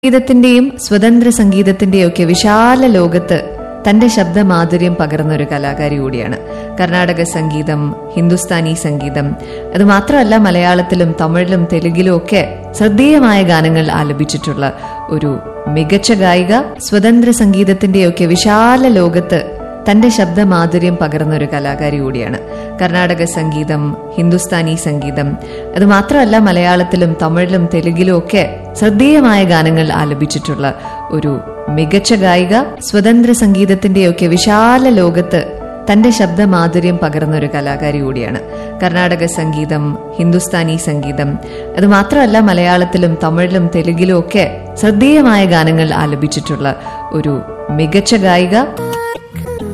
സംഗീതത്തിന്റെയും സ്വതന്ത്ര സംഗീതത്തിന്റെയും ഒക്കെ വിശാല ലോകത്ത് തന്റെ ശബ്ദമാധുര്യം പകർന്ന ഒരു കലാകാരി കൂടിയാണ് കർണാടക സംഗീതം ഹിന്ദുസ്ഥാനി സംഗീതം അത് മാത്രമല്ല മലയാളത്തിലും തമിഴിലും തെലുങ്കിലും ഒക്കെ ശ്രദ്ധേയമായ ഗാനങ്ങൾ ആലപിച്ചിട്ടുള്ള ഒരു മികച്ച ഗായിക സ്വതന്ത്ര സംഗീതത്തിന്റെയൊക്കെ വിശാല ലോകത്ത് തന്റെ ശബ്ദമാധുര്യം പകർന്ന ഒരു കലാകാരി കൂടിയാണ് കർണാടക സംഗീതം ഹിന്ദുസ്ഥാനി സംഗീതം അത് മാത്രമല്ല മലയാളത്തിലും തമിഴിലും തെലുങ്കിലും ഒക്കെ ശ്രദ്ധേയമായ ഗാനങ്ങൾ ആലപിച്ചിട്ടുള്ള ഒരു മികച്ച ഗായിക സ്വതന്ത്ര സംഗീതത്തിന്റെയൊക്കെ വിശാല ലോകത്ത് തന്റെ ശബ്ദമാധുര്യം പകർന്ന ഒരു കലാകാരി കൂടിയാണ് കർണാടക സംഗീതം ഹിന്ദുസ്ഥാനി സംഗീതം അത് മാത്രമല്ല മലയാളത്തിലും തമിഴിലും തെലുങ്കിലും ഒക്കെ ശ്രദ്ധേയമായ ഗാനങ്ങൾ ആലപിച്ചിട്ടുള്ള ഒരു മികച്ച ഗായിക